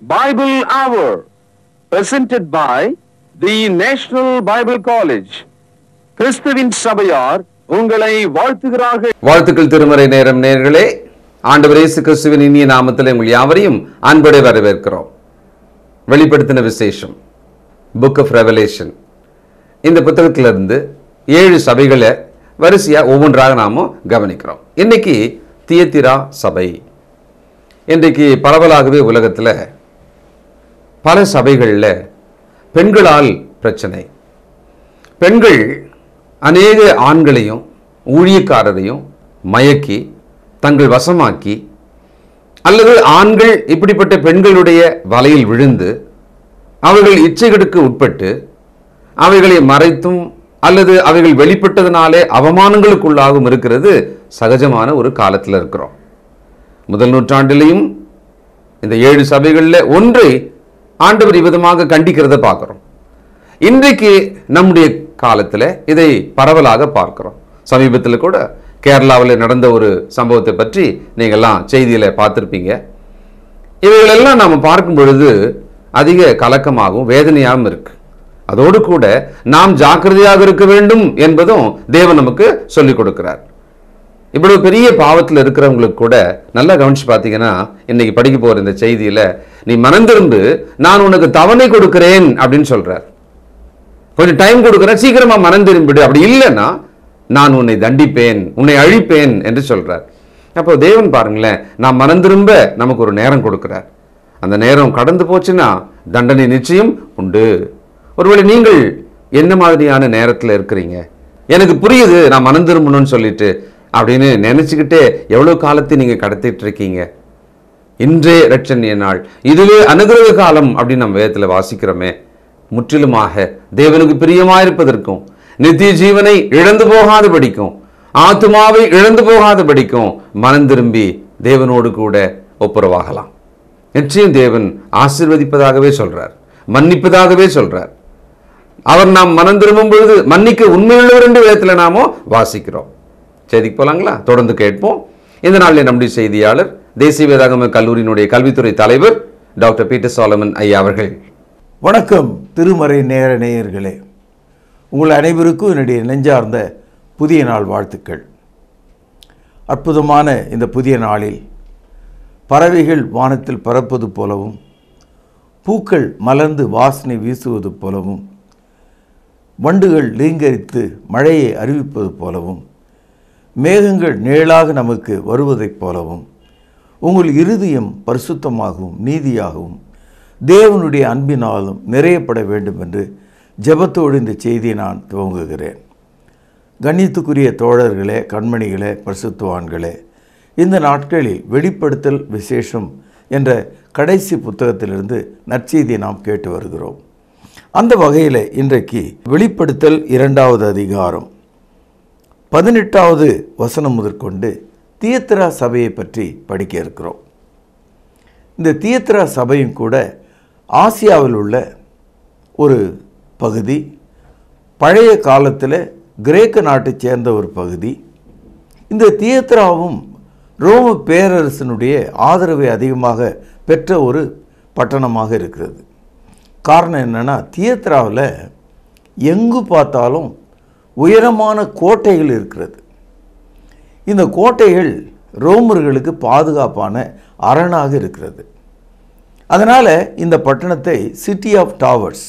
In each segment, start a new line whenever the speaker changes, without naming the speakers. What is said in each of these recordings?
Bible Hour, presented by the National Bible College. கிறிஸ்துவின் சபையார் உங்களை வாழ்த்துகிறார்கள்
வாழ்த்துக்கள் திருமறை நேரம் நேர்களே ஆண்டவர் இயேசு கிறிஸ்துவின் இனிய நாமத்தில் உங்கள் யாவரையும் அன்போடு வரவேற்கிறோம் வெளிப்படுத்தின விசேஷம் புக் ஆஃப் ரெவலேஷன் இந்த புத்தகத்திலிருந்து ஏழு சபைகளை வரிசையா ஒவ்வொன்றாக நாம கவனிக்கிறோம் இன்னைக்கு தியத்திரா சபை இன்றைக்கு பரவலாகவே உலகத்தில் பல சபைகளில் பெண்களால் பிரச்சனை பெண்கள் அநேக ஆண்களையும் ஊழியக்காரரையும் மயக்கி தங்கள் வசமாக்கி அல்லது ஆண்கள் இப்படிப்பட்ட பெண்களுடைய வலையில் விழுந்து அவர்கள் இச்சைகளுக்கு உட்பட்டு அவைகளை மறைத்தும் அல்லது அவைகள் வெளிப்பட்டதனாலே அவமானங்களுக்குள்ளாகவும் இருக்கிறது சகஜமான ஒரு காலத்தில் இருக்கிறோம் முதல் நூற்றாண்டிலையும் இந்த ஏழு சபைகளில் ஒன்றை ஆண்டவர் இவ்விதமாக கண்டிக்கிறத பார்க்கிறோம் இன்றைக்கு நம்முடைய காலத்தில் இதை பரவலாக பார்க்கிறோம் சமீபத்தில் கூட கேரளாவில் நடந்த ஒரு சம்பவத்தை பற்றி நீங்கள்லாம் செய்தியில் பார்த்துருப்பீங்க இவைகளெல்லாம் நாம் பார்க்கும் பொழுது அதிக கலக்கமாகவும் வேதனையாகவும் இருக்கு அதோடு கூட நாம் ஜாக்கிரதையாக இருக்க வேண்டும் என்பதும் தேவன் நமக்கு சொல்லிக் கொடுக்கிறார் இவ்வளவு பெரிய பாவத்தில் இருக்கிறவங்களுக்கு கூட நல்லா கவனிச்சு பார்த்தீங்கன்னா இன்னைக்கு படிக்க போற இந்த செய்தியில நீ மனந்திருந்து நான் உனக்கு தவணை கொடுக்கிறேன் அப்படின்னு சொல்றார் கொஞ்சம் டைம் கொடுக்கிறேன் சீக்கிரமா மனம் திரும்பிடு அப்படி இல்லைன்னா நான் உன்னை தண்டிப்பேன் உன்னை அழிப்பேன் என்று சொல்றார் அப்போ தேவன் பாருங்களேன் நான் மனம் திரும்ப நமக்கு ஒரு நேரம் கொடுக்கிறார் அந்த நேரம் கடந்து போச்சுன்னா தண்டனை நிச்சயம் உண்டு ஒருவேளை நீங்கள் என்ன மாதிரியான நேரத்தில் இருக்கிறீங்க எனக்கு புரியுது நான் மனம் திரும்பணும்னு சொல்லிட்டு அப்படின்னு நினைச்சுக்கிட்டே எவ்வளவு காலத்தை நீங்க கடத்திட்டு இருக்கீங்க இன்றே ரட்சணிய நாள் இதுவே அனுகிரக காலம் அப்படின்னு நம்ம வேதத்தில் வாசிக்கிறோமே முற்றிலுமாக தேவனுக்கு பிரியமாயிருப்பதற்கும் நித்திய ஜீவனை இழந்து போகாது படிக்கும் ஆத்துமாவை இழந்து போகாது படிக்கும் மனம் திரும்பி தேவனோடு கூட ஒப்புரவாகலாம் நிச்சயம் தேவன் ஆசீர்வதிப்பதாகவே சொல்றார் மன்னிப்பதாகவே சொல்றார் அவர் நாம் மனம் திரும்பும் பொழுது மன்னிக்க உண்மையுள்ளவர் என்று வேதத்தில் நாமோ வாசிக்கிறோம் செய்திக்கு போலாங்களா தொடர்ந்து கேட்போம் இந்த நாளில் நம்முடைய செய்தியாளர் தேசிய வேதாகம கல்லூரியினுடைய கல்வித்துறை தலைவர் டாக்டர் பீட்டர் சாலமன் ஐயா அவர்கள்
வணக்கம் திருமறை நேர நேயர்களே உங்கள் அனைவருக்கும் என்னுடைய நெஞ்சார்ந்த புதிய நாள் வாழ்த்துக்கள் அற்புதமான இந்த புதிய நாளில் பறவைகள் வானத்தில் பறப்பது போலவும் பூக்கள் மலர்ந்து வாசனை வீசுவது போலவும் வண்டுகள் லீங்கரித்து மழையை அறிவிப்பது போலவும் மேகங்கள் நிழலாக நமக்கு வருவதைப் போலவும் உங்கள் இருதயம் பரிசுத்தமாகவும் நீதியாகவும் தேவனுடைய அன்பினாலும் நிறையப்பட வேண்டும் என்று ஜெபத்தோடு இந்த செய்தியை நான் துவங்குகிறேன் கண்ணியத்துக்குரிய தோழர்களே கண்மணிகளே பரிசுத்தவான்களே இந்த நாட்களில் வெளிப்படுத்தல் விசேஷம் என்ற கடைசி புத்தகத்திலிருந்து நற்செய்தியை நாம் கேட்டு வருகிறோம் அந்த வகையில் இன்றைக்கு வெளிப்படுத்தல் இரண்டாவது அதிகாரம் பதினெட்டாவது வசனம் முதற்கொண்டு தியத்திரா சபையை பற்றி படிக்க இருக்கிறோம் இந்த தியத்திரா சபையும் கூட ஆசியாவில் உள்ள ஒரு பகுதி பழைய காலத்தில் கிரேக்க நாட்டைச் சேர்ந்த ஒரு பகுதி இந்த தியேத்ராவும் ரோம பேரரசனுடைய ஆதரவை அதிகமாக பெற்ற ஒரு பட்டணமாக இருக்கிறது காரணம் என்னென்னா தியேத்ராவில் எங்கு பார்த்தாலும் உயரமான கோட்டைகள் இருக்கிறது இந்த கோட்டைகள் ரோமர்களுக்கு பாதுகாப்பான அரணாக இருக்கிறது அதனால் இந்த பட்டணத்தை சிட்டி ஆஃப் டவர்ஸ்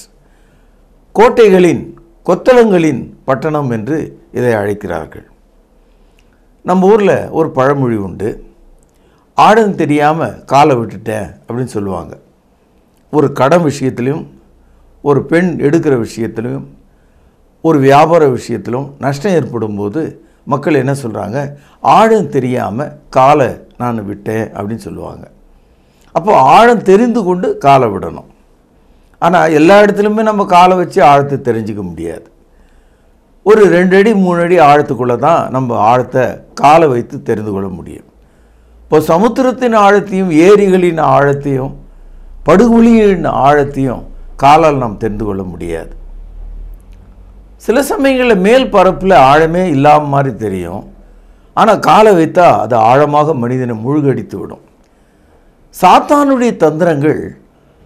கோட்டைகளின் கொத்தளங்களின் பட்டணம் என்று இதை அழைக்கிறார்கள் நம்ம ஊரில் ஒரு பழமொழி உண்டு ஆடம் தெரியாமல் காலை விட்டுட்டேன் அப்படின்னு சொல்லுவாங்க ஒரு கடன் விஷயத்திலையும் ஒரு பெண் எடுக்கிற விஷயத்திலையும் ஒரு வியாபார விஷயத்திலும் நஷ்டம் ஏற்படும் போது மக்கள் என்ன சொல்கிறாங்க ஆழம் தெரியாமல் காலை நான் விட்டேன் அப்படின்னு சொல்லுவாங்க அப்போ ஆழம் தெரிந்து கொண்டு காலை விடணும் ஆனால் எல்லா இடத்துலையுமே நம்ம காலை வச்சு ஆழத்தை தெரிஞ்சுக்க முடியாது ஒரு ரெண்டு அடி மூணு அடி ஆழத்துக்குள்ளே தான் நம்ம ஆழத்தை காலை வைத்து தெரிந்து கொள்ள முடியும் இப்போ சமுத்திரத்தின் ஆழத்தையும் ஏரிகளின் ஆழத்தையும் படுகொலியின் ஆழத்தையும் காலால் நாம் தெரிந்து கொள்ள முடியாது சில சமயங்களில் மேல் பரப்பில் ஆழமே இல்லாம மாதிரி தெரியும் ஆனால் காலை வைத்தா அது ஆழமாக மனிதனை முழுகடித்து விடும் சாத்தானுடைய தந்திரங்கள்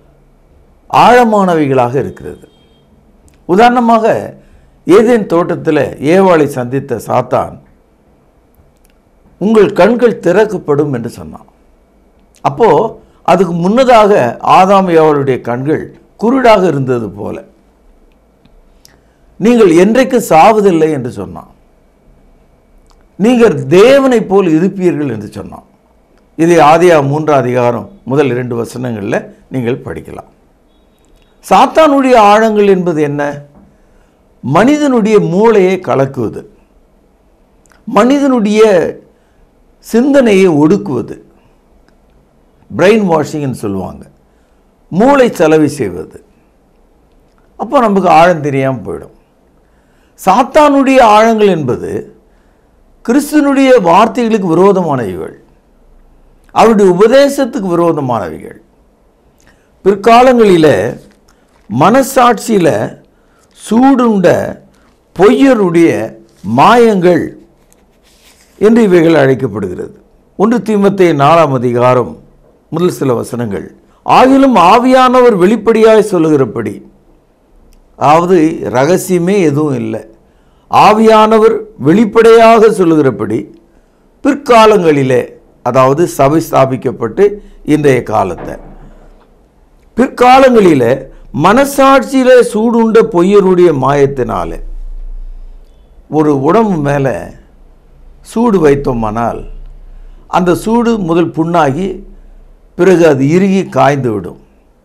ஆழமானவைகளாக இருக்கிறது உதாரணமாக ஏதேன் தோட்டத்தில் ஏவாளை சந்தித்த சாத்தான் உங்கள் கண்கள் திறக்கப்படும் என்று சொன்னான் அப்போ அதுக்கு முன்னதாக ஆதாம் ஏவாளுடைய கண்கள் குருடாக இருந்தது போல நீங்கள் என்றைக்கு சாவதில்லை என்று சொன்னான் நீங்கள் தேவனைப் போல் இருப்பீர்கள் என்று சொன்னான் இதை ஆதியா மூன்றாம் அதிகாரம் முதல் இரண்டு வசனங்களில் நீங்கள் படிக்கலாம் சாத்தானுடைய ஆழங்கள் என்பது என்ன மனிதனுடைய மூளையை கலக்குவது மனிதனுடைய சிந்தனையை ஒடுக்குவது பிரெயின் வாஷிங்னு சொல்லுவாங்க மூளை செலவு செய்வது அப்போ நமக்கு ஆழம் தெரியாமல் போயிடும் சாத்தானுடைய ஆழங்கள் என்பது கிறிஸ்துவனுடைய வார்த்தைகளுக்கு விரோதமானவைகள் அவருடைய உபதேசத்துக்கு விரோதமானவைகள் பிற்காலங்களில் மனசாட்சியில் சூடுண்ட பொய்யருடைய மாயங்கள் என்று இவைகள் அழைக்கப்படுகிறது ஒன்று தீமத்தை நாலாம் அதிகாரம் முதல் சில வசனங்கள் ஆகிலும் ஆவியானவர் வெளிப்படையாய் சொல்லுகிறபடி அதாவது ரகசியமே எதுவும் இல்லை ஆவியானவர் வெளிப்படையாக சொல்லுகிறபடி பிற்காலங்களிலே அதாவது சபை ஸ்தாபிக்கப்பட்டு இன்றைய காலத்தை பிற்காலங்களிலே மனசாட்சியிலே சூடுண்ட பொய்யருடைய மாயத்தினாலே ஒரு உடம்பு மேலே சூடு வைத்தோமானால் அந்த சூடு முதல் புண்ணாகி பிறகு அது இறுகி காய்ந்து விடும்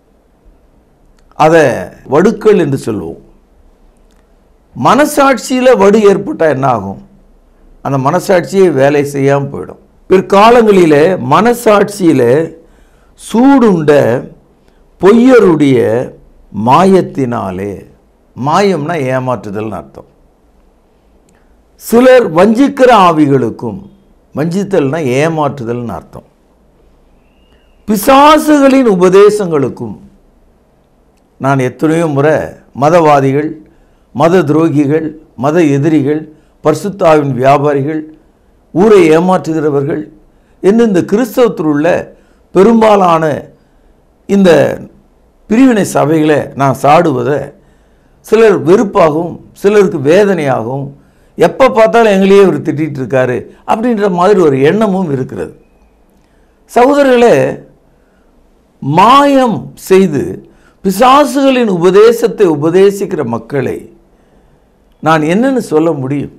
அதை வடுக்கள் என்று சொல்லுவோம் மனசாட்சியில் வடு ஏற்பட்டால் என்ன ஆகும் அந்த மனசாட்சியே வேலை செய்யாமல் போயிடும் பிற்காலங்களில் மனசாட்சியில் சூடுண்ட பொய்யருடைய மாயத்தினாலே மாயம்னா ஏமாற்றுதல்னு அர்த்தம் சிலர் வஞ்சிக்கிற ஆவிகளுக்கும் வஞ்சித்தல்னா ஏமாற்றுதல்னு அர்த்தம் பிசாசுகளின் உபதேசங்களுக்கும் நான் எத்தனையோ முறை மதவாதிகள் மத துரோகிகள் மத எதிரிகள் பரிசுத்தாவின் வியாபாரிகள் ஊரை ஏமாற்றுகிறவர்கள் என்று இந்த கிறிஸ்தவத்தில் உள்ள பெரும்பாலான இந்த பிரிவினை சபைகளை நான் சாடுவதை சிலர் வெறுப்பாகவும் சிலருக்கு வேதனையாகவும் எப்போ பார்த்தாலும் எங்களையே இவர் திட்டிகிட்டு இருக்காரு அப்படின்ற மாதிரி ஒரு எண்ணமும் இருக்கிறது சகோதரர்களே மாயம் செய்து பிசாசுகளின் உபதேசத்தை உபதேசிக்கிற மக்களை நான் என்னன்னு சொல்ல முடியும்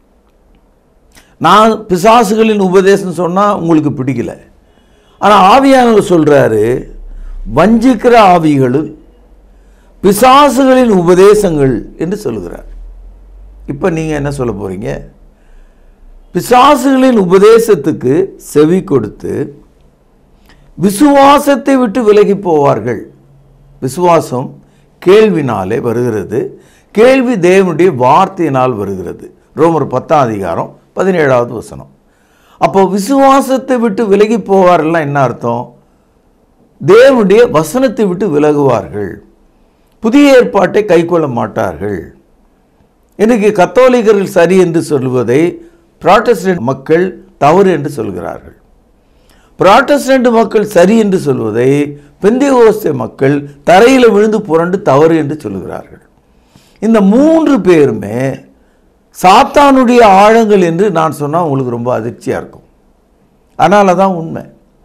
நான் பிசாசுகளின் உபதேசம் சொன்னால் உங்களுக்கு பிடிக்கல ஆனால் ஆவியானவர் சொல்கிறாரு வஞ்சிக்கிற ஆவிகளும் பிசாசுகளின் உபதேசங்கள் என்று சொல்லுகிறார் இப்போ நீங்கள் என்ன சொல்ல போகிறீங்க பிசாசுகளின் உபதேசத்துக்கு செவி கொடுத்து விசுவாசத்தை விட்டு விலகி போவார்கள் விசுவாசம் கேள்வினாலே வருகிறது கேள்வி தேவனுடைய வார்த்தையினால் வருகிறது ரோமர் பத்தாம் அதிகாரம் பதினேழாவது வசனம் அப்போ விசுவாசத்தை விட்டு விலகி போவார்கள்லாம் என்ன அர்த்தம் தேவனுடைய வசனத்தை விட்டு விலகுவார்கள் புதிய ஏற்பாட்டை கைக்கொள்ள மாட்டார்கள் இன்னைக்கு கத்தோலிக்கர்கள் சரி என்று சொல்வதை புராட்டஸ்டன்ட் மக்கள் தவறு என்று சொல்கிறார்கள் புராட்டஸ்டன்ட் மக்கள் சரி என்று சொல்வதை பெந்தியோஸ்தே மக்கள் தரையில் விழுந்து புரண்டு தவறு என்று சொல்கிறார்கள் இந்த மூன்று பேருமே சாத்தானுடைய ஆழங்கள் என்று நான் சொன்னால் உங்களுக்கு ரொம்ப அதிர்ச்சியாக இருக்கும் அதனால தான் உண்மை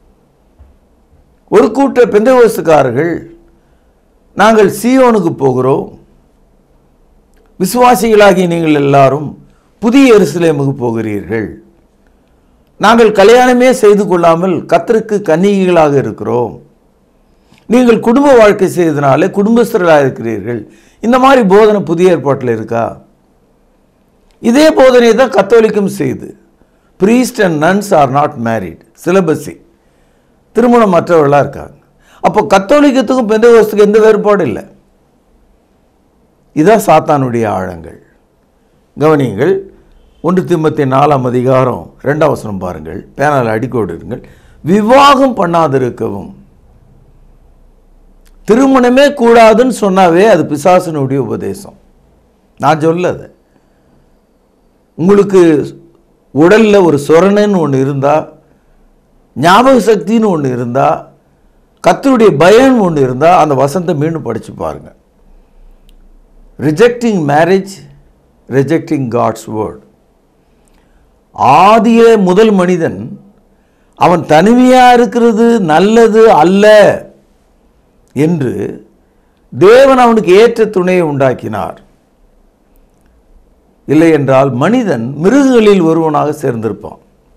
ஒரு கூட்ட பெந்தகோஸ்துக்காரர்கள் நாங்கள் சீயோனுக்கு போகிறோம் விசுவாசிகளாகி நீங்கள் எல்லாரும் புதிய எருசலேமுக்கு போகிறீர்கள் நாங்கள் கல்யாணமே செய்து கொள்ளாமல் கத்தருக்கு கன்னிகைகளாக இருக்கிறோம் நீங்கள் குடும்ப வாழ்க்கை செய்தனாலே குடும்பஸ்தர்களாக இருக்கிறீர்கள் இந்த மாதிரி போதனை புதிய ஏற்பாட்டில் இருக்கா இதே போதனை தான் கத்தோலிக்கும் செய்து priest and nuns are not married celibacy திருமணம் மற்றவர்களாக இருக்காங்க அப்போ கத்தோலிக்கத்துக்கும் பெந்தகோஸ்துக்கும் எந்த வேறுபாடும் இல்லை இதான் சாத்தானுடைய ஆழங்கள் கவனியுங்கள் ஒன்று திம்பத்தி நாலாம் அதிகாரம் ரெண்டாம் வசனம் பாருங்கள் பேனால் அடிக்கோடு இருங்கள் விவாகம் பண்ணாதிருக்கவும் திருமணமே கூடாதுன்னு சொன்னாவே அது பிசாசனுடைய உபதேசம் நான் சொல்லது உங்களுக்கு உடலில் ஒரு சொரணன்னு ஒன்று இருந்தால் ஞாபக சக்தின்னு ஒன்று இருந்தால் கர்த்தருடைய பயம் ஒன்று இருந்தால் அந்த வசனத்தை மீண்டும் படித்து பாருங்க rejecting marriage rejecting God's word ஆதிய முதல் மனிதன் அவன் தனிமையாக இருக்கிறது நல்லது அல்ல என்று தேவன் அவனுக்கு ஏற்ற துணையை உண்டாக்கினார் இல்லை என்றால் மனிதன் மிருகங்களில் ஒருவனாக சேர்ந்திருப்பான்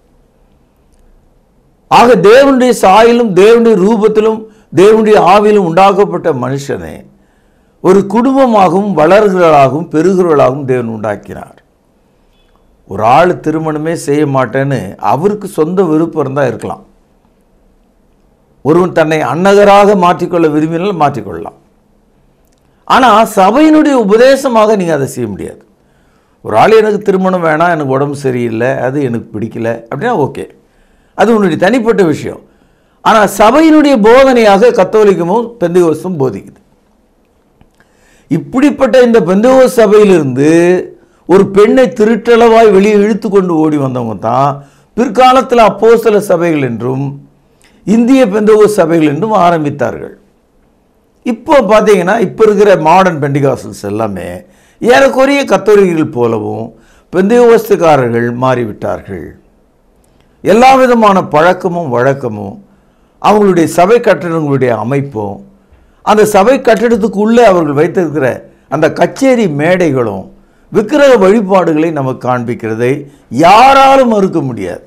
ஆக தேவனுடைய சாயலும் தேவனுடைய ரூபத்திலும் தேவனுடைய ஆவிலும் உண்டாக்கப்பட்ட மனுஷனை ஒரு குடும்பமாகவும் வளர்கிறவர்களாகவும் பெருகிறவர்களாகவும் தேவன் உண்டாக்கினார் ஒரு ஆள் திருமணமே செய்ய மாட்டேன்னு அவருக்கு சொந்த விருப்பம் இருந்தால் இருக்கலாம் ஒருவன் தன்னை அன்னகராக மாற்றிக்கொள்ள விரும்பினால் மாற்றிக்கொள்ளலாம் ஆனால் சபையினுடைய உபதேசமாக நீங்கள் அதை செய்ய முடியாது ஒரு ஆள் எனக்கு திருமணம் வேணாம் எனக்கு உடம்பு சரியில்லை அது எனக்கு பிடிக்கல அப்படின்னா ஓகே அது உன்னுடைய தனிப்பட்ட விஷயம் ஆனால் சபையினுடைய போதனையாக கத்தோலிக்கமும் பெந்தகோசும் போதிக்குது இப்படிப்பட்ட இந்த பெந்தகோஸ் சபையிலிருந்து ஒரு பெண்ணை திருட்டளவாய் வெளியே இழுத்து கொண்டு ஓடி வந்தவங்க தான் பிற்காலத்தில் அப்போஸ்தல சபைகள் என்றும் இந்திய பெந்தகோஸ் சபைகள் என்றும் ஆரம்பித்தார்கள் இப்போ பார்த்தீங்கன்னா இப்போ இருக்கிற மாடர்ன் பெண்டிகாசல்ஸ் எல்லாமே ஏறக்குறைய கத்தோலிகள் போலவும் பெந்தகோஸ்துக்காரர்கள் மாறிவிட்டார்கள் எல்லா விதமான பழக்கமும் வழக்கமும் அவங்களுடைய சபை கட்டடங்களுடைய அமைப்பும் அந்த சபை கட்டிடத்துக்குள்ளே அவர்கள் வைத்திருக்கிற அந்த கச்சேரி மேடைகளும் விக்கிரக வழிபாடுகளை நமக்கு காண்பிக்கிறதை யாராலும் மறுக்க முடியாது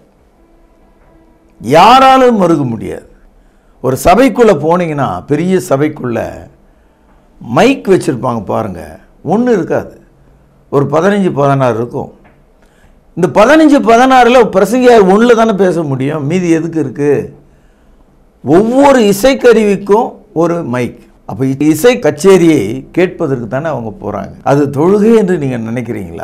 யாராலும் மறுக்க முடியாது ஒரு சபைக்குள்ளே போனீங்கன்னா பெரிய சபைக்குள்ளே மைக் வச்சுருப்பாங்க பாருங்கள் ஒன்றும் இருக்காது ஒரு பதினஞ்சு பதினாறு இருக்கும் இந்த பதினஞ்சு பதினாறில் பிரசங்கியார் ஒன்றில் தானே பேச முடியும் மீதி எதுக்கு இருக்குது ஒவ்வொரு இசைக்கருவிக்கும் ஒரு மைக் அப்போ இசை கச்சேரியை கேட்பதற்கு தானே அவங்க போகிறாங்க அது தொழுகை என்று நீங்கள் நினைக்கிறீங்களா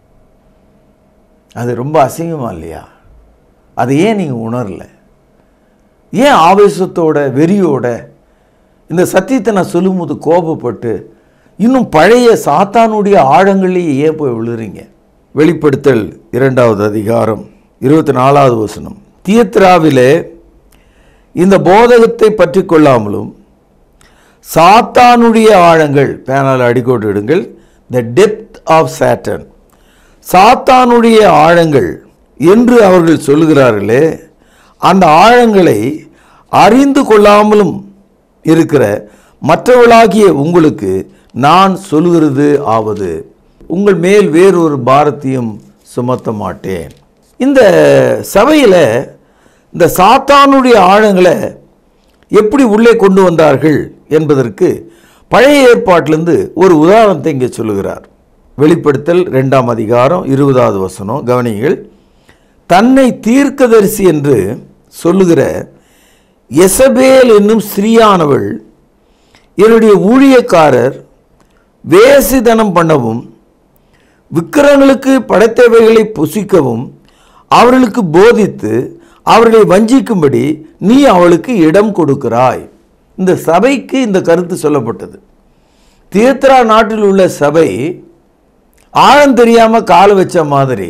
அது ரொம்ப அசிங்கமா இல்லையா அதை ஏன் நீங்கள் உணரல ஏன் ஆவேசத்தோட வெறியோட இந்த சத்தியத்தை நான் சொல்லும்போது கோபப்பட்டு இன்னும் பழைய சாத்தானுடைய ஆழங்கள்லேயே ஏன் போய் விழுறீங்க வெளிப்படுத்தல் இரண்டாவது அதிகாரம் இருபத்தி நாலாவது வசனம் தியத்ராவிலே இந்த போதகத்தை பற்றி கொள்ளாமலும் சாத்தானுடைய ஆழங்கள் பேனால் அடிக்கோட்டு இடுங்கள் த டெப்த் ஆஃப் சேட்டன் சாத்தானுடைய ஆழங்கள் என்று அவர்கள் சொல்லுகிறார்களே அந்த ஆழங்களை அறிந்து கொள்ளாமலும் இருக்கிற மற்றவர்களாகிய உங்களுக்கு நான் சொல்லுகிறது ஆவது உங்கள் மேல் வேறொரு பாரத்தையும் சுமத்த மாட்டேன் இந்த சபையில் இந்த சாத்தானுடைய ஆழங்களை எப்படி உள்ளே கொண்டு வந்தார்கள் என்பதற்கு பழைய ஏற்பாட்டிலிருந்து ஒரு உதாரணத்தை இங்கே சொல்லுகிறார் வெளிப்படுத்தல் ரெண்டாம் அதிகாரம் இருபதாவது வசனம் கவனிங்கள் தன்னை தீர்க்கதரிசி என்று சொல்லுகிற எசபேல் என்னும் ஸ்திரீயானவள் என்னுடைய ஊழியக்காரர் வேசிதனம் பண்ணவும் விக்கிரங்களுக்கு படைத்தவைகளை புசிக்கவும் அவர்களுக்கு போதித்து அவர்களை வஞ்சிக்கும்படி நீ அவளுக்கு இடம் கொடுக்கிறாய் இந்த சபைக்கு இந்த கருத்து சொல்லப்பட்டது தியத்ரா நாட்டில் உள்ள சபை ஆழம் தெரியாமல் கால் வச்ச மாதிரி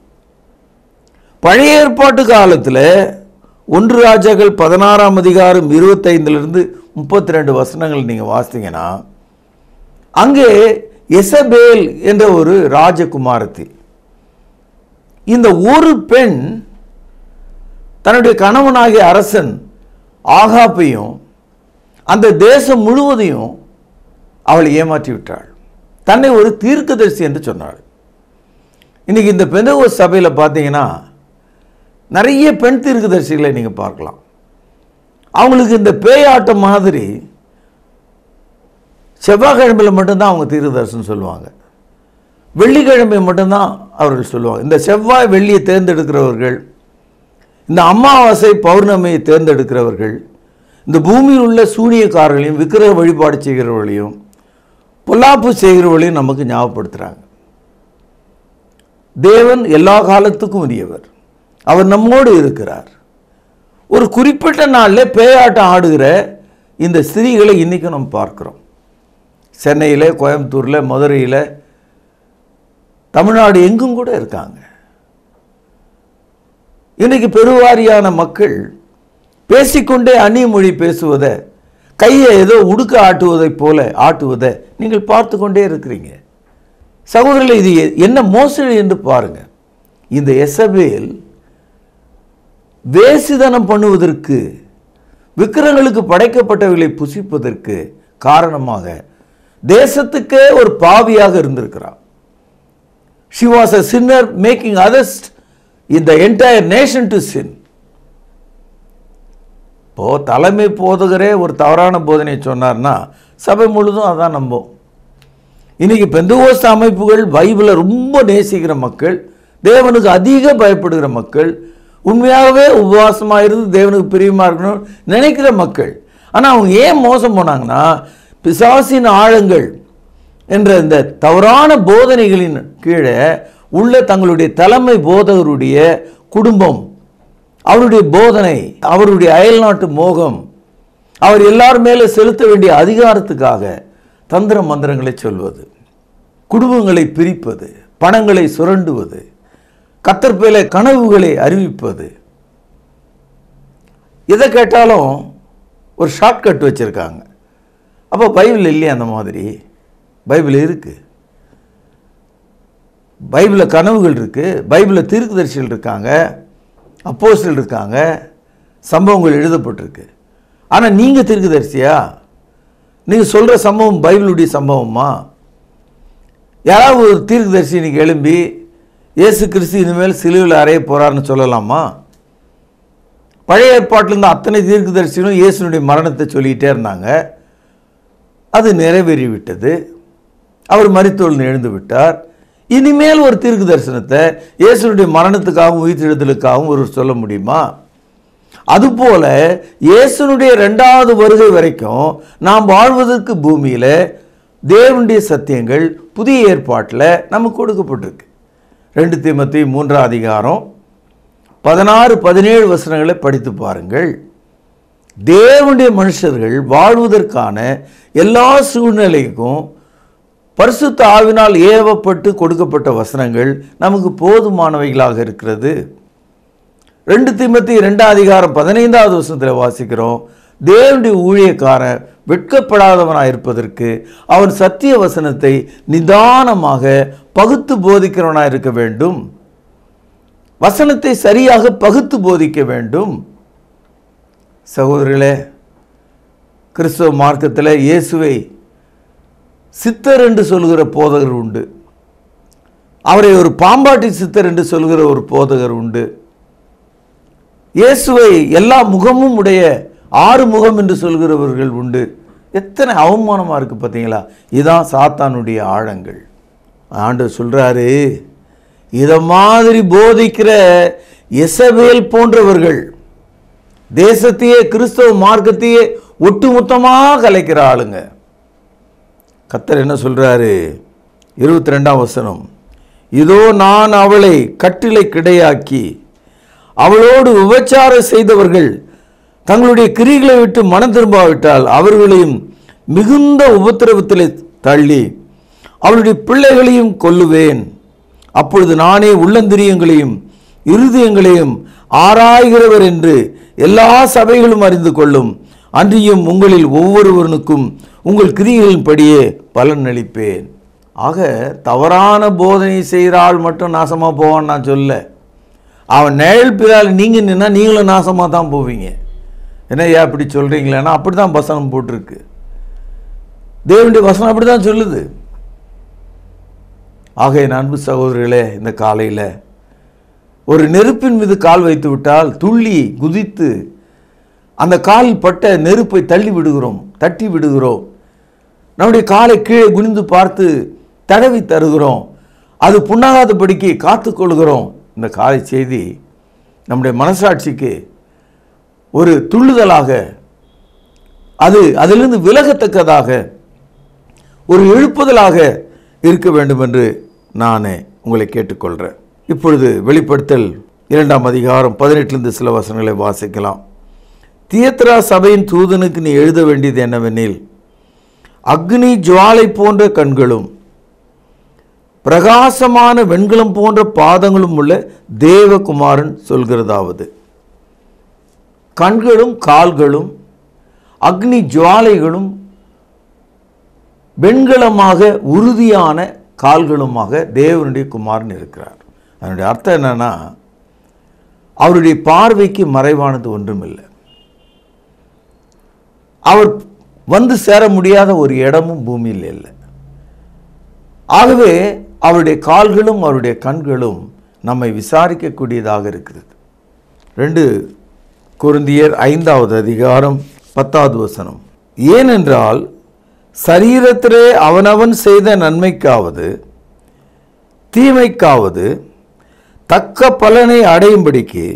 பழைய ஏற்பாட்டு காலத்தில் ஒன்று ராஜாக்கள் பதினாறாம் அதிகாரம் இருபத்தைந்துலேருந்து முப்பத்தி ரெண்டு வசனங்கள் நீங்கள் வாசித்தீங்கன்னா அங்கே எசபேல் என்ற ஒரு ராஜகுமாரத்தி இந்த ஒரு பெண் தன்னுடைய கணவனாகிய அரசன் ஆகாப்பையும் அந்த தேசம் முழுவதையும் அவள் ஏமாற்றி விட்டாள் தன்னை ஒரு தீர்க்கதரிசி என்று சொன்னாள் இன்னைக்கு இந்த பெந்தகோ சபையில் பார்த்தீங்கன்னா நிறைய பெண் தீர்க்கதரிசிகளை நீங்கள் பார்க்கலாம் அவங்களுக்கு இந்த பேயாட்டம் மாதிரி செவ்வாய்க்கிழமையில் மட்டும்தான் அவங்க தீர்க்கதரிசனம் சொல்லுவாங்க வெள்ளிக்கிழமை மட்டும்தான் அவர்கள் சொல்லுவாங்க இந்த செவ்வாய் வெள்ளியை தேர்ந்தெடுக்கிறவர்கள் இந்த அமாவாசை பௌர்ணமியை தேர்ந்தெடுக்கிறவர்கள் இந்த பூமியில் உள்ள சூனியக்காரர்களையும் விக்கிரக வழிபாடு செய்கிறவர்களையும் பொல்லாப்பு செய்கிறவர்களையும் நமக்கு ஞாபகப்படுத்துகிறாங்க தேவன் எல்லா காலத்துக்கும் உரியவர் அவர் நம்மோடு இருக்கிறார் ஒரு குறிப்பிட்ட நாளில் பேயாட்டம் ஆடுகிற இந்த ஸ்திரீகளை இன்றைக்கி நம்ம பார்க்குறோம் சென்னையில் கோயம்புத்தூரில் மதுரையில் தமிழ்நாடு எங்கும் கூட இருக்காங்க இன்னைக்கு பெருவாரியான மக்கள் பேசிக்கொண்டே அந்நிய மொழி பேசுவதை கையை ஏதோ உடுக்க ஆட்டுவதைப் போல ஆட்டுவதை நீங்கள் பார்த்து கொண்டே இருக்கிறீங்க சகோதரர்களே இது எ- என்ன மோசடி என்று பாருங்க இந்த எசபேல் வேசிதனம் பண்ணுவதற்கு விக்கிரங்களுக்கு படைக்கப்பட்டவைகளை புசிப்பதற்கு காரணமாக தேசத்துக்கே ஒரு பாவியாக இருந்திருக்கிறார் she was a sinner making others in the entire nation to sin இப்போ தலைமை போதகரே ஒரு தவறான போதனை சொன்னார்னா சபை முழுதும் அதான் நம்பும் இன்னைக்கு பெந்தகோஸ்த அமைப்புகள் பைபிளை ரொம்ப நேசிக்கிற மக்கள் தேவனுக்கு அதிக பயப்படுகிற மக்கள் உண்மையாகவே உபவாசமாக இருந்து தேவனுக்கு பிரியமாக இருக்கணும் நினைக்கிற மக்கள் ஆனால் அவங்க ஏன் மோசம் போனாங்கன்னா பிசாசின் ஆழங்கள் என்ற இந்த தவறான போதனைகளின் கீழே உள்ள தங்களுடைய தலைமை போதகருடைய குடும்பம் அவருடைய போதனை அவருடைய அயல்நாட்டு மோகம் அவர் எல்லார் மேலே செலுத்த வேண்டிய அதிகாரத்துக்காக தந்திர மந்திரங்களை சொல்வது குடும்பங்களை பிரிப்பது பணங்களை சுரண்டுவது கத்தற்பேல கனவுகளை அறிவிப்பது எதை கேட்டாலும் ஒரு ஷார்ட்கட் வச்சுருக்காங்க அப்போ பைபிள் இல்லையா அந்த மாதிரி பைபிள் இருக்குது பைபிளில் கனவுகள் இருக்குது பைபிளில் தீர்க்கதரிசிகள் இருக்காங்க அப்போஸ்தலர் இருக்காங்க சம்பவங்கள் எழுதப்பட்டிருக்கு ஆனால் நீங்கள் தீர்க்கதரிசியா நீங்கள் சொல்கிற சம்பவம் பைபிளுடைய சம்பவமா யாராவது ஒரு தீர்க்கதரிசி இன்னைக்கு எழும்பி இயேசு கிறிஸ்து இனிமேல் சிலுவையில் அறைய போகிறாருன்னு சொல்லலாமா பழைய ஏற்பாட்டில் இருந்த அத்தனை தீர்க்கதரிசிகளும் இயேசுனுடைய மரணத்தை சொல்லிக்கிட்டே இருந்தாங்க அது நிறைவேறிவிட்டது அவர் மரித்தோல் எழுந்து விட்டார் இனிமேல் ஒரு தீர்க்கு தரிசனத்தை இயேசுனுடைய மரணத்துக்காகவும் உயிர்த்தெழுதலுக்காகவும் ஒரு சொல்ல முடியுமா அதுபோல இயேசுனுடைய ரெண்டாவது வருகை வரைக்கும் நாம் வாழ்வதற்கு பூமியில் தேவனுடைய சத்தியங்கள் புதிய ஏற்பாட்டில் நமக்கு கொடுக்கப்பட்டிருக்கு ரெண்டு தீமத்தி மூன்றாம் அதிகாரம் பதினாறு பதினேழு வசனங்களை படித்து பாருங்கள் தேவனுடைய மனுஷர்கள் வாழ்வதற்கான எல்லா சூழ்நிலைக்கும் பரிசுத்த ஆவினால் ஏவப்பட்டு கொடுக்கப்பட்ட வசனங்கள் நமக்கு போதுமானவைகளாக இருக்கிறது ரெண்டு தீமத்தி ரெண்டாம் அதிகாரம் பதினைந்தாவது வசனத்தில் வாசிக்கிறோம் தேவனுடைய ஊழியக்காரன் வெட்கப்படாதவனாக இருப்பதற்கு அவன் சத்திய வசனத்தை நிதானமாக பகுத்து போதிக்கிறவனாக இருக்க வேண்டும் வசனத்தை சரியாக பகுத்து போதிக்க வேண்டும் சகோதரர்களே கிறிஸ்தவ மார்க்கத்தில் இயேசுவை சித்தர் என்று சொல்கிற போதகர் உண்டு அவரை ஒரு பாம்பாட்டி சித்தர் என்று சொல்கிற ஒரு போதகர் உண்டு இயேசுவை எல்லா முகமும் உடைய ஆறு முகம் என்று சொல்கிறவர்கள் உண்டு எத்தனை அவமானமாக இருக்குது பார்த்தீங்களா இதான் சாத்தானுடைய ஆழங்கள் ஆண்டவர் சொல்கிறாரு இதை மாதிரி போதிக்கிற எசபேல் போன்றவர்கள் தேசத்தையே கிறிஸ்தவ மார்க்கத்தையே ஒட்டுமொத்தமாக கலைக்கிற ஆளுங்க கத்தர் என்ன சொல்றாரு இருபத்தி ரெண்டாம் வசனம் இதோ நான் அவளை கட்டிலை கிடையாக்கி அவளோடு விபச்சாரம் செய்தவர்கள் தங்களுடைய கிரிகளை விட்டு மனம் திரும்பாவிட்டால் அவர்களையும் மிகுந்த உபத்திரவத்தில் தள்ளி அவளுடைய பிள்ளைகளையும் கொல்லுவேன் அப்பொழுது நானே உள்ளந்திரியங்களையும் இருதயங்களையும் ஆராய்கிறவர் என்று எல்லா சபைகளும் அறிந்து கொள்ளும் அன்றியும் உங்களில் ஒவ்வொருவனுக்கும் உங்கள் கிரிகளின்படியே பலன் அளிப்பேன் ஆக தவறான போதனை செய்கிற ஆள் மட்டும் நாசமாக போவான்னு நான் சொல்ல அவன் நிழல் பிறால் நீங்கள் நின்னா நீங்களும் நாசமாக தான் போவீங்க என்னய்யா இப்படி சொல்கிறீங்களேன்னா அப்படி தான் வசனம் போட்டிருக்கு தேவனுடைய வசனம் அப்படி தான் சொல்லுது ஆக அன்பு சகோதரர்களே இந்த காலையில் ஒரு நெருப்பின் மீது கால் வைத்து விட்டால் துள்ளி குதித்து அந்த கால் பட்ட நெருப்பை தள்ளி விடுகிறோம் தட்டி விடுகிறோம் நம்முடைய காலை கீழே குனிந்து பார்த்து தடவி தருகிறோம் அது புண்ணாகாதபடிக்கு காத்துக்கொள்கிறோம் இந்த காலை செய்தி நம்முடைய மனசாட்சிக்கு ஒரு துள்ளுதலாக அது அதிலிருந்து விலகத்தக்கதாக ஒரு எழுப்புதலாக இருக்க வேண்டும் என்று நான் உங்களை கேட்டுக்கொள்கிறேன் இப்பொழுது வெளிப்படுத்தல் இரண்டாம் அதிகாரம் பதினெட்டுலேருந்து சில வசனங்களை வாசிக்கலாம் தியத்ரா சபையின் தூதனுக்கு நீ எழுத வேண்டியது என்னவெனில் அக்னி ஜுவாலை போன்ற கண்களும் பிரகாசமான வெண்கலம் போன்ற பாதங்களும் உள்ள தேவகுமாரன் சொல்கிறதாவது கண்களும் கால்களும் அக்னி ஜுவாலைகளும் வெண்கலமாக உறுதியான கால்களுமாக தேவனுடைய குமாரன் இருக்கிறார் அதனுடைய அர்த்தம் என்னன்னா அவருடைய பார்வைக்கு மறைவானது ஒன்றுமில்லை அவர் வந்து சேர முடியாத ஒரு இடமும் பூமியில் இல்லை ஆகவே அவருடைய கால்களும் அவருடைய கண்களும் நம்மை விசாரிக்கக்கூடியதாக இருக்கிறது ரெண்டு குருந்தியர் ஐந்தாவது அதிகாரம் பத்தாவது வசனம் ஏனென்றால் சரீரத்திலே அவனவன் செய்த நன்மைக்காவது தீமைக்காவது தக்க பலனை அடையும்படிக்கு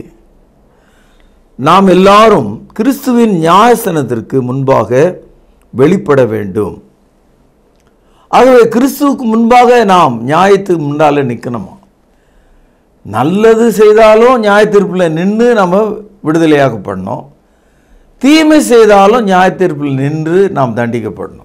நாம் எல்லாரும் கிறிஸ்துவின் நியாயசனத்திற்கு முன்பாக வெளிப்பட வேண்டும் ஆகவே கிறிஸ்துவுக்கு முன்பாக நாம் நியாயத்துக்கு முன்னால நிற்கணுமா நல்லது செய்தாலும் நியாயத்தீர்ப்பில் நின்று நம்ம விடுதலையாக்கப்படணும் தீமை செய்தாலும் நியாயத்தீர்ப்பில் நின்று நாம் தண்டிக்கப்படணும்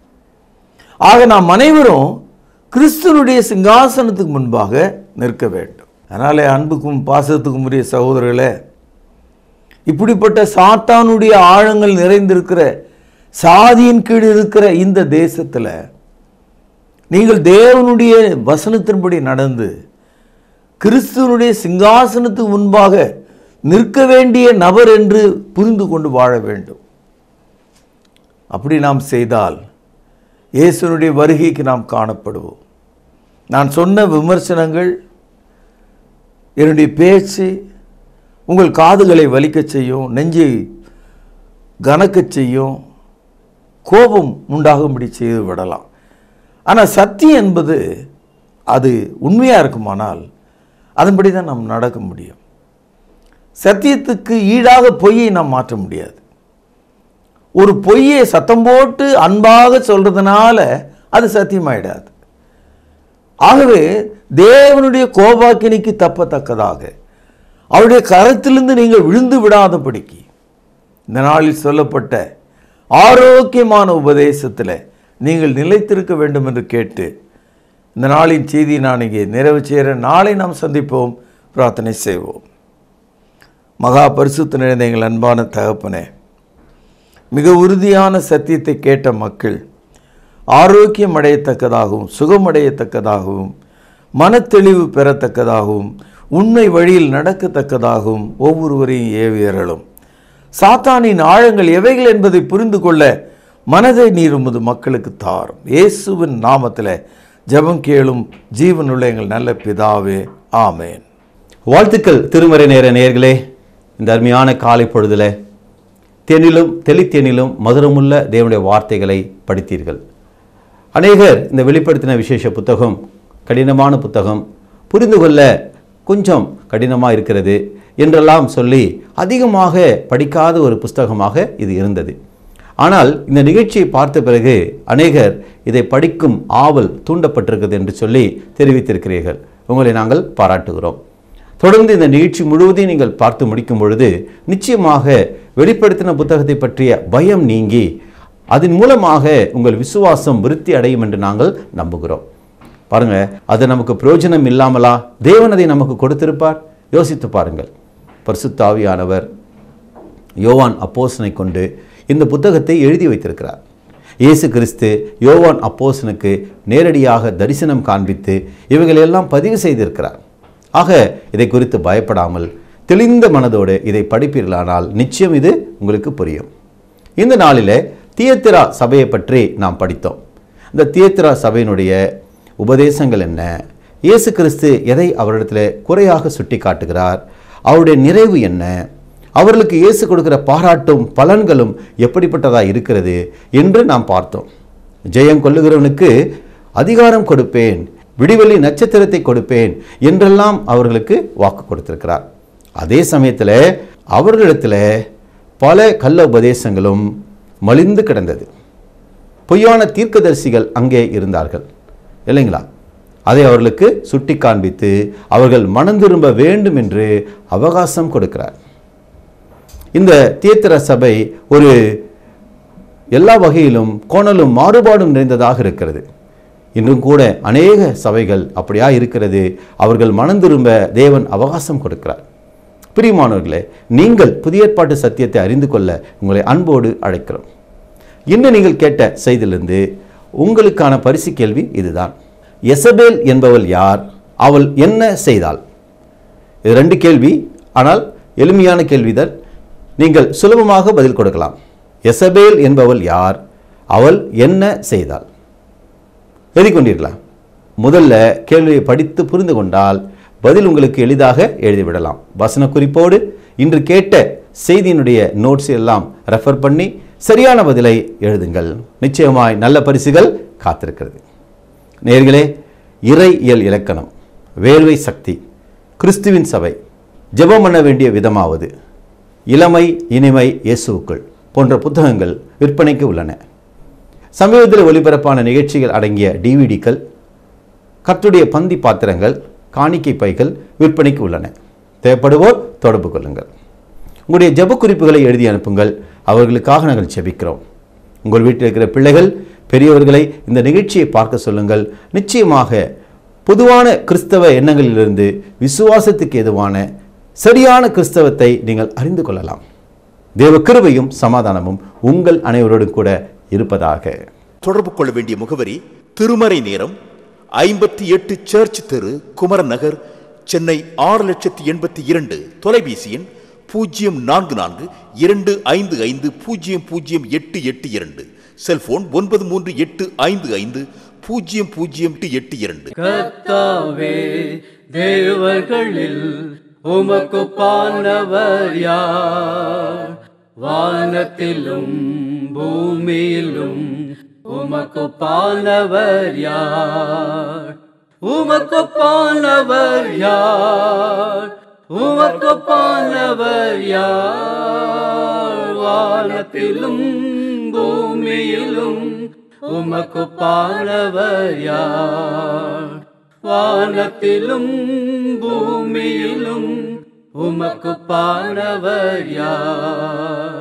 ஆக நாம் அனைவரும் கிறிஸ்துவனுடைய சிங்காசனத்துக்கு முன்பாக நிற்க வேண்டும் அதனாலே அன்புக்கும் பாசத்துக்கும் உரிய சகோதரர்களே இப்படிப்பட்ட சாத்தானுடைய ஆழங்கள் நிறைந்திருக்கிற சாதியின் கீழ் இருக்கிற இந்த தேசத்தில் நீங்கள் தேவனுடைய வசனத்தின்படி நடந்து கிறிஸ்துவனுடைய சிங்காசனத்துக்கு முன்பாக நிற்க வேண்டிய நபர் என்று புரிந்து கொண்டு வாழ வேண்டும் அப்படி நாம் செய்தால் இயேசுனுடைய வருகைக்கு நாம் காணப்படுவோம் நான் சொன்ன விமர்சனங்கள் என்னுடைய பேச்சு உங்கள் காதுகளை வலிக்கச் செய்யும் நெஞ்சை கனக்கச் செய்யும் கோபம் உண்டாகும்படி செய்து விடலாம் ஆனால் சத்தியம் என்பது அது உண்மையாக இருக்குமானால் அதன்படி தான் நாம் நடக்க முடியும் சத்தியத்துக்கு ஈடாக பொய்யை நாம் மாற்ற முடியாது ஒரு பொய்யை சத்தம் போட்டு அன்பாக சொல்றதுனால அது சத்தியமாயிடாது ஆகவே தேவனுடைய கோபாக்கினிக்கு தப்பத்தக்கதாக அவருடைய கரத்திலிருந்து நீங்கள் விழுந்து விடாதபடிக்கு இந்த நாளில் சொல்லப்பட்ட ஆரோக்கியமான உபதேசத்தில் நீங்கள் நிலைத்திருக்க வேண்டும் என்று கேட்டு இந்த நாளின் செய்தி நான் இங்கே நிறைவு செய்கிற நாளை நாம் சந்திப்போம் பிரார்த்தனை செய்வோம் மகா பரிசுத்த நிறைந்த எங்கள் அன்பான தகப்பனே மிக உறுதியான சத்தியத்தை கேட்ட மக்கள் ஆரோக்கியம் அடையத்தக்கதாகவும் சுகமடையத்தக்கதாகவும் மனத்தெளிவு பெறத்தக்கதாகவும் உண்மை வழியில் நடக்கத்தக்கதாகவும் ஒவ்வொருவரையும் ஏவியறலும் சாத்தானின் ஆழங்கள் எவைகள் என்பதை புரிந்து கொள்ள மனதை நீர் உமது மக்களுக்கு தாரும் இயேசுவின் நாமத்தில் ஜெபம் கேளும் ஜீவனுள்ள எங்கள் நல்ல பிதாவே ஆமேன்
வாழ்த்துக்கள் திருமறை நேர நேர்களே இந்த அருமையான காலை பொழுதுல தேனிலும் தெளித்தேனிலும் மதுரமுள்ள தேவனுடைய வார்த்தைகளை படித்தீர்கள் அநேகர் இந்த வெளிப்படுத்தின விசேஷ புத்தகம் கடினமான புத்தகம் புரிந்து கொள்ள கொஞ்சம் கடினமாக இருக்கிறது என்றெல்லாம் சொல்லி அதிகமாக படிக்காத ஒரு புஸ்தகமாக இது இருந்தது ஆனால் இந்த நிகழ்ச்சியை பார்த்த பிறகு அநேகர் இதை படிக்கும் ஆவல் தூண்டப்பட்டிருக்கிறது என்று சொல்லி தெரிவித்திருக்கிறீர்கள் உங்களை நாங்கள் பாராட்டுகிறோம் தொடர்ந்து இந்த நிகழ்ச்சி முழுவதையும் நீங்கள் பார்த்து முடிக்கும் பொழுது நிச்சயமாக வெளிப்படுத்தின புத்தகத்தை பற்றிய பயம் நீங்கி அதன் மூலமாக உங்கள் விசுவாசம் விருத்தி அடையும் என்று நாங்கள் நம்புகிறோம் பாருங்க அது நமக்கு பிரயோஜனம் இல்லாமலா தேவன் அதை நமக்கு கொடுத்திருப்பார் யோசித்து பாருங்கள் பரிசுத்தாவியானவர் யோவான் அப்போசனை கொண்டு இந்த புத்தகத்தை எழுதி வைத்திருக்கிறார் இயேசு கிறிஸ்து யோவான் அப்போசனுக்கு நேரடியாக தரிசனம் காண்பித்து இவைகளெல்லாம் பதிவு செய்திருக்கிறார் ஆக இதை குறித்து பயப்படாமல் தெளிந்த மனதோடு இதை படிப்பீர்களானால் நிச்சயம் இது உங்களுக்கு புரியும் இந்த நாளிலே தியத்திரா சபையை பற்றி நாம் படித்தோம் இந்த தியத்திரா சபையினுடைய உபதேசங்கள் என்ன இயேசு கிறிஸ்து எதை அவரிடத்தில் குறையாக சுட்டி காட்டுகிறார் அவருடைய நிறைவு என்ன அவர்களுக்கு இயேசு கொடுக்கிற பாராட்டும் பலன்களும் எப்படிப்பட்டதாக இருக்கிறது என்று நாம் பார்த்தோம் ஜெயம் கொள்ளுகிறவனுக்கு அதிகாரம் கொடுப்பேன் விடிவெளி நட்சத்திரத்தை கொடுப்பேன் என்றெல்லாம் அவர்களுக்கு வாக்கு கொடுத்திருக்கிறார் அதே சமயத்தில் அவர்களிடத்தில் பல கள்ள உபதேசங்களும் மலிந்து கிடந்தது பொய்யான தீர்க்கதரிசிகள் அங்கே இருந்தார்கள் இல்லைங்களா அதை அவர்களுக்கு சுட்டி காண்பித்து அவர்கள் மனம் திரும்ப வேண்டும் என்று அவகாசம் கொடுக்கிறார் இந்த தீர்த்தர சபை ஒரு எல்லா வகையிலும் கோணலும் மாறுபாடும் நிறைந்ததாக இருக்கிறது இன்றும் கூட அநேக சபைகள் அப்படியா இருக்கிறது அவர்கள் மனம் திரும்ப தேவன் அவகாசம் கொடுக்கிறார் பிரியமானவர்களே நீங்கள் புதிய ஏற்பாட்டு சத்தியத்தை அறிந்து கொள்ள உங்களை அன்போடு அழைக்கிறோம் இன்று நீங்கள் கேட்ட செய்தியிலிருந்து உங்களுக்கான பரிசு கேள்வி இதுதான் எசபேல் என்பவள் யார் அவள் என்ன செய்தாள் இது ரெண்டு கேள்வி ஆனால் எளிமையான கேள்விதான் நீங்கள் சுலபமாக பதில் கொடுக்கலாம் எசபேல் என்பவள் யார் அவள் என்ன செய்தாள் எழுதிக் கொண்டீர்களா முதல்ல கேள்வியை படித்து புரிந்து கொண்டால் பதில் உங்களுக்கு எளிதாக எழுதிவிடலாம் வசன குறிப்போடு இன்று கேட்ட செய்தியினுடைய நோட்ஸ் எல்லாம் ரெஃபர் பண்ணி சரியான பதிலை எழுதுங்கள் நிச்சயமாய் நல்ல பரிசுகள் காத்திருக்கிறது நேர்களே இறை இயல் இலக்கணம் வேள்வை சக்தி கிறிஸ்துவின் சபை ஜெபம் பண்ண வேண்டிய விதமாவது இளமை இனிமை இயேசுவுக்குள் போன்ற புத்தகங்கள் விற்பனைக்கு உள்ளன சமீபத்தில் ஒளிபரப்பான நிகழ்ச்சிகள் அடங்கிய டிவிடிக்கள் கர்த்துடைய பந்தி பாத்திரங்கள் காணிக்கை பைகள் விற்பனைக்கு உள்ளன தேவைப்படுவோர் தொடர்பு கொள்ளுங்கள் உங்களுடைய ஜெப குறிப்புகளை எழுதி அனுப்புங்கள் அவர்களுக்காக நாங்கள் ஜெபிக்கிறோம் உங்கள் வீட்டில் இருக்கிற பிள்ளைகள் பெரியவர்களை இந்த நிகழ்ச்சியை பார்க்க சொல்லுங்கள் நிச்சயமாக பொதுவான கிறிஸ்தவ எண்ணங்களிலிருந்து விசுவாசத்துக்கு எதுவான சரியான கிறிஸ்தவத்தை நீங்கள் அறிந்து கொள்ளலாம் தேவ கிருபையும் சமாதானமும் உங்கள் அனைவரோடும் கூட இருப்பதாக
தொடர்பு கொள்ள வேண்டிய முகவரி திருமறை நேரம் ஐம்பத்தி எட்டு சர்ச் தெரு குமரன் நகர் சென்னை ஆறு லட்சத்தி எண்பத்தி இரண்டு தொலைபேசி எண் பூஜ்ஜியம் நான்கு நான்கு இரண்டு ஐந்து ஐந்து பூஜ்ஜியம் பூஜ்ஜியம் எட்டு எட்டு இரண்டு செல்போன் ஒன்பது மூன்று எட்டு ஐந்து ஐந்து பூஜ்ஜியம் பூஜ்ஜியம் எட்டு எட்டு இரண்டு
கர்த்தாவே தேவர்களில் உமக்கு பானவர் யார் வானத்திலும் பூமியிலும் உமக்கு பானவர் யார் உமக்கு பானவர் யார் உமக்கு பானவர் யார் வானத்திலும் பூமியிலும் உமக்கு பானவர் யார் வானத்திலும் பூமியிலும் உமக்கு பானவர் யார்